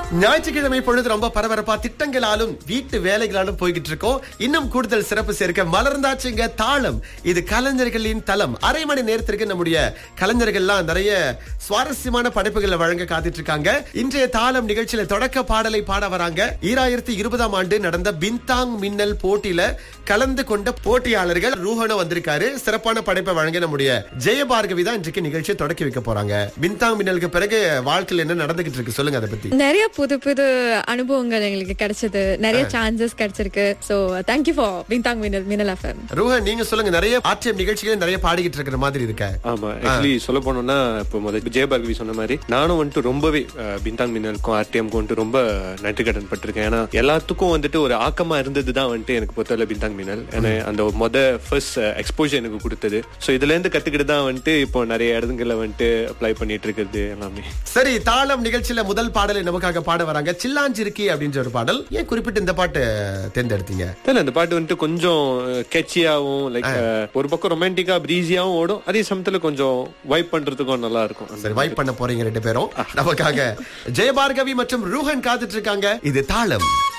ஞாயிற்றுக்கிழமை பொழுது ரொம்ப பரபரப்பா திட்டங்களாலும் வீட்டு வேலைகளாலும் போய்கிட்டு இருக்கோம் இன்னும் கூடுதல் சிறப்பு சேர்க்க மலர்ந்தாச்சுங்க தாளம் இது கலைஞர்களின் தளம் அரை மணி நேரத்திற்கு நம்முடைய கலைஞர்கள்லாம் நிறைய சுவாரஸ்யமான படைப்புகளை வழங்க காத்துட்டு இருக்காங்க இன்றைய தாளம் நிகழ்ச்சியில தொடக்க பாடலை பாட வராங்க ஈராயிரத்தி இருபதாம் ஆண்டு நடந்த பின்தாங் மின்னல் போட்டியில கலந்து கொண்ட போட்டியாளர்கள் ரூஹனோ வந்திருக்காரு சிறப்பான படைப்பை வழங்க நம்முடைய ஜெயபார்கவி தான் இன்றைக்கு நிகழ்ச்சியை தொடக்கி வைக்க போறாங்க பின்தாங் மின்னலுக்கு பிறகு வாழ்க்கையில் என்ன நடந்துகிட்டு இருக்கு சொல்லுங்க அதை பத்தி நிறைய புது புது அனுபவங்கள் எங்களுக்கு கிடைச்சது நிறைய சான்சஸ் கிடைச்சிருக்கு சோ தேங்க்யூ ஃபார் பின்தாங் மினல் மினல் எஃப்எம் ரூஹன் நீங்க சொல்லுங்க நிறைய ஆர்டிஎம் நிகழ்ச்சிகள் நிறைய பாடிக்கிட்டு இருக்கிற மாதிரி இருக்க ஆமா ஆக்சுவலி சொல்ல போனோம்னா இப்போ முதல் ஜெயபார்கவி சொன்ன மாதிரி நானும் வந்துட்டு ரொம்பவே அஹ், பின்தாங் மின்னலுக்கும் ஆர்டிஎம்க்கும் வந்துட்டு ரொம்ப நன்றி கடன் பட்டிருக்கேன் ஏன்னா எல்லாத்துக்கும் வந்துட்டு ஒரு ஆக்கமா இருந்தது தான் வந்துட்டு எனக்கு பொறுத்தவரை பின்தாங் மின்னல் ஏன்னா அந்த மொத ஃபர்ஸ்ட் எக்ஸ்போஜர் எனக்கு கொடுத்தது ஸோ இதுல இருந்து கத்துக்கிட்டு தான் வந்துட்டு இப்போ நிறைய இடங்கள்ல வந்துட்டு அப்ளை பண்ணிட்டு இருக்கிறது எல்லாமே சரி தாளம் நிகழ்ச்சியில முதல் பாடலை நமக்காக பாட வராங்க சில்லாஞ்சிருக்கி அப்படின்ற ஒரு பாடல் ஏன் குறிப்பிட்டு இந்த பாட்டு தேர்ந்தெடுத்தீங்க தெரியல அந்த பாட்டு வந்துட்டு கொஞ்சம் கெச்சியாவும் லைக் ஒரு பக்கம் ரொமான்டிக்கா பிரீஸியாவும் ஓடும் அதே சமயத்துல கொஞ்சம் வைப் பண்றதுக்கும் நல்லா இருக்கும் அந்த சரி வைப் பண்ண போறீங்க ரெண்டு பேரும் நமக்காக ஜெயபார்கவி மற்றும் ரூஹன் காத்துட்டு இருக்காங்க இது தாளம்